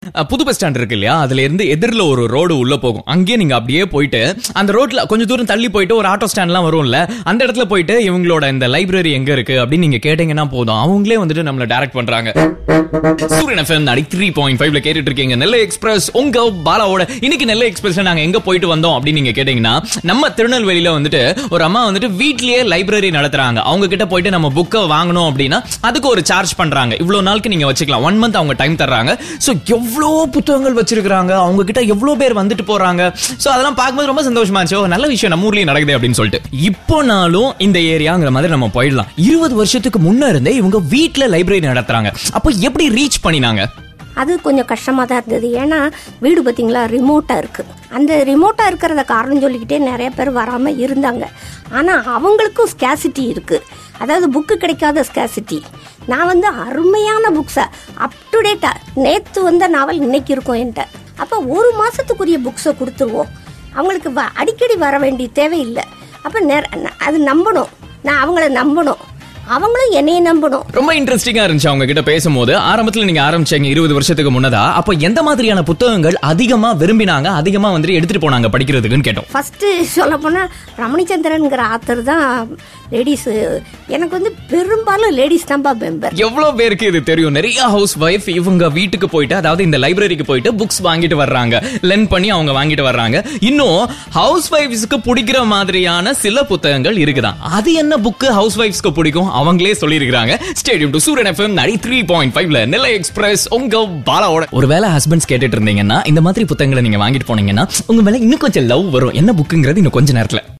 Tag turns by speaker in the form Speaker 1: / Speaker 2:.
Speaker 1: அஹ், புது bus stand இருக்கு இல்லையா அதுல இருந்து எதிரில் ஒரு ரோடு உள்ள போகும் அங்கேயே நீங்க அப்படியே போயிட்டு அந்த ரோட்ல கொஞ்சம் தூரம் தள்ளி போயிட்டு ஒரு ஆட்டோ ஸ்டாண்ட்லாம் வரும்ல அந்த இடத்துல போயிட்டு இவங்களோட இந்த லைப்ரரி எங்க இருக்கு அப்படின்னு நீங்க கேட்டீங்கன்னா போதும் அவங்களே வந்துட்டு நம்மள டைரக்ட் பண்றாங்க சூரியன் எஃப்எம் நடி த்ரீ பாயிண்ட் ஃபைவ்ல கேட்டுட்டு இருக்கீங்க நெல்லை எக்ஸ்பிரஸ் உங்க பாலாவோட இன்னைக்கு நெல்லை எக்ஸ்பிரஸ்ல நாங்க எங்க போயிட்டு வந்தோம் அப்படின்னு நீங்க கேட்டீங்கன்னா நம்ம திருநெல்வேலியில வந்துட்டு ஒரு அம்மா வந்துட்டு வீட்லயே லைப்ரரி நடத்துறாங்க அவங்க கிட்ட போயிட்டு நம்ம புக்கை வாங்கணும் அப்படின்னா அதுக்கு ஒரு சார்ஜ் பண்றாங்க இவ்வளவு நாளுக்கு நீங்க வச்சுக்கலாம் ஒன் மந்த் அவங்க டைம் தர்றாங்க சோ எவ்வளோ புத்தகங்கள் வச்சிருக்காங்க அவங்க கிட்ட எவ்வளவு பேர் வந்துட்டு போறாங்க சோ அதெல்லாம் பார்க்கும்போது ரொம்ப சந்தோஷமா இருந்துச்சு ஓ, நல்ல விஷயம் நம்ம ஊர்லயும் நடக்குது அப்படின்னு சொல்லிட்டு இப்போனாலும் இந்த ஏரியாங்கிற மாதிரி நம்ம போயிடலாம் இருபது வருஷத்துக்கு முன்ன இருந்தே இவங்க வீட்ல லைப்ரரி நடத்துறாங்க அப்போ எப்படி ரீச் பண்ணினாங்க
Speaker 2: அது கொஞ்சம் கஷ்டமாக தான் இருந்தது ஏன்னா வீடு பார்த்தீங்களா ரிமோட்டாக இருக்குது அந்த ரிமோட்டாக இருக்கிறத காரணம் சொல்லிக்கிட்டே நிறைய பேர் வராமல் இருந்தாங்க ஆனால் அவங்களுக்கும் ஸ்கேசிட்டி இருக்குது அதாவது புக்கு கிடைக்காத ஸ்கேசிட்டி நான் வந்து அருமையான புக்ஸை அப் டு டேட்டாக நேற்று வந்த நாவல் இன்னைக்கு இருக்கும் என்கிட்ட அப்போ ஒரு மாதத்துக்குரிய புக்ஸை கொடுத்துருவோம் அவங்களுக்கு வ- அடிக்கடி வர வேண்டிய தேவையில்லை அப்போ நெ- அது நம்பணும் நான் அவங்கள நம்பணும் அவங்களும் என்னைய நம்பணும்
Speaker 1: ரொம்ப இன்ட்ரெஸ்டிங்கா இருந்துச்சு அவங்க கிட்ட பேசும்போது ஆரம்பத்துல நீங்க ஆரம்பிச்சீங்க இருபது வருஷத்துக்கு முன்னதா அப்போ எந்த மாதிரியான புத்தகங்கள் அதிகமா விரும்பினாங்க அதிகமா வந்துட்டு எடுத்துட்டு போனாங்க படிக்கிறதுக்குன்னு கேட்டோம்
Speaker 2: ஃபஸ்ட்டு சொல்ல போனால் ரமணிச்சந்திரன்கிற ஆத்தர் தான் லேடிஸ் எனக்கு வந்து பெரும்பாலும் லேடிஸ் தான்ப்பா மெம்பர்
Speaker 1: எவ்வளவு பேருக்கு இது தெரியும் நிறைய ஹவுஸ் ஒய்ஃப் இவங்க வீட்டுக்கு போயிட்டு அதாவது இந்த லைப்ரரிக்கு போயிட்டு புக்ஸ் வாங்கிட்டு வர்றாங்க லென் பண்ணி அவங்க வாங்கிட்டு வர்றாங்க இன்னும் ஹவுஸ் ஒய்ஃப்ஸ்க்கு பிடிக்கிற மாதிரியான சில புத்தகங்கள் இருக்குதான் அது என்ன புக்கு ஹவுஸ் ஒய்ஃப்ஸ்க்கு பிடிக்கும் அவங்களே சொல்லியிருக்காங்க ஸ்டேடியம் டு சூரியன் எஃப்எம் நடி த்ரீ பாயிண்ட் ஃபைவ்ல நெல்லை எக்ஸ்பிரஸ் உங்க பாலாவோட ஒருவேளை ஹஸ்பண்ட்ஸ் கேட்டுட்டு இருந்தீங்கன்னா இந்த மாதிரி புத்தகங்களை நீங்க வாங்கிட்டு போனீங்கன்னா உங்க மேல இன்னும் கொஞ்சம் லவ் வரும் என்ன புக்குங்கிறது இன்னும் கொஞ்ச நேரத்துல